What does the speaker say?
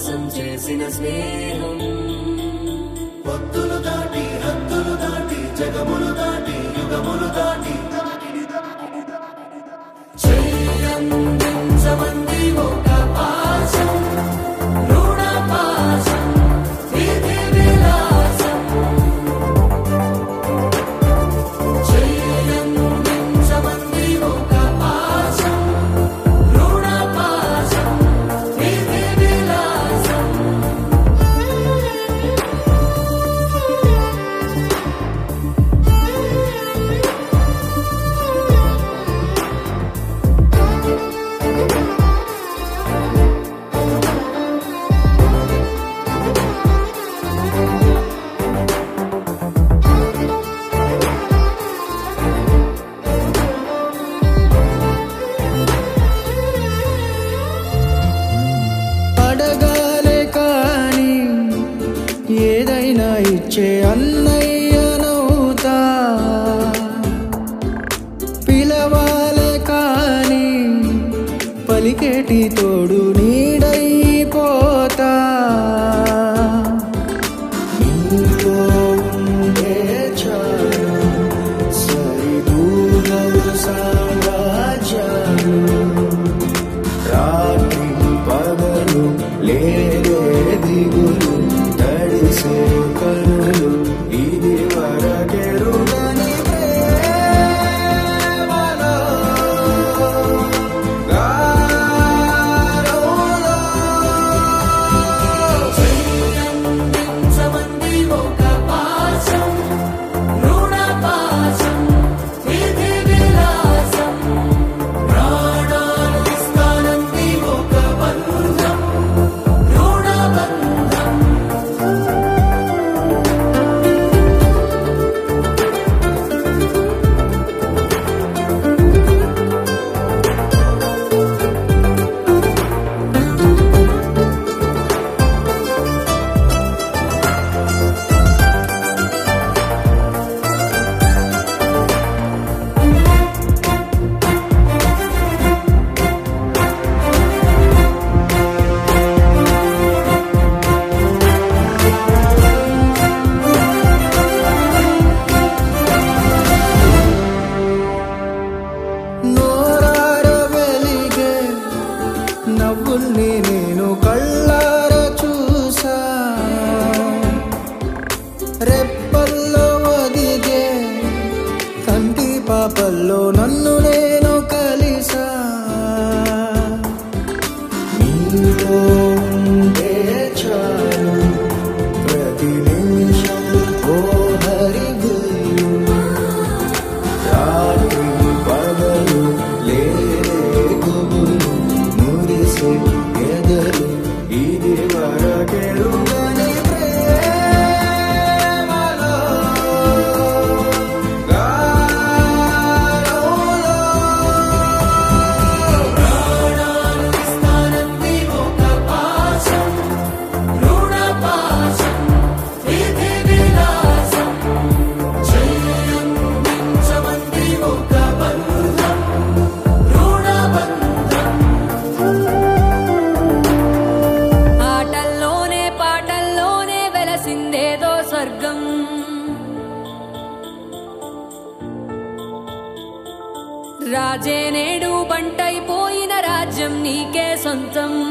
మోసం చేసిన స్నేహం పొత్తులు దాటి హద్దులు దాటి జగములు దాటి యుగములు దాటి చెయ్యందించమంది ఒక పాశం రుణ పాశం విధి విలాసం చెయ్యందించమంది ఒక పాశం రుణ పాశం విధి విలాసం అడగాలే కాని ఏదైనా ఇచ్చే అన్నయ్యనవుతా పిలవాలే కాని పలికేటి తోడు నీడైపోతా నీతో ఉండే చాలు సరిదూగలు సామ్రాజ్యాలు రాత్రి పగలు లేదే దిగులు తడిసే కనులు ఇది వరకెరుగని ప్రేమలో గారోలో చెయ్యందించమంది ఒక పాశం రుణ పాశం విధి విలాసం ప్రాణాలు ఇస్తానంది ఒక బంధం రుణ బంధం నోరార వెలిగే నవ్వుల్ని నేను కళ్ళార చూసా రెప్పల్లో ఒదిగే కంటి పాపల్లో నన్ను నేను కలిసా నీతో ఉంటే చాలు ప్రతి నిమిషం ఓ హరిగులు రాత్రి పగలు లేరే గుబులు మురిసే ఎదలు ఇది వరకెరుగని ప్రేమలో గారోలో ప్రాణాలు ఇస్తానంది ఒక పాశం రుణ పాశం విధి విలాసం చెయ్యందించమంది ఒక బంధం రుణ బంధం ఆటల్లోనే పాటల్లోనే వెలసిందేదో స్వర్గం రాజే నేడు బంటైపోయిన రాజ్యం నీకే సొంతం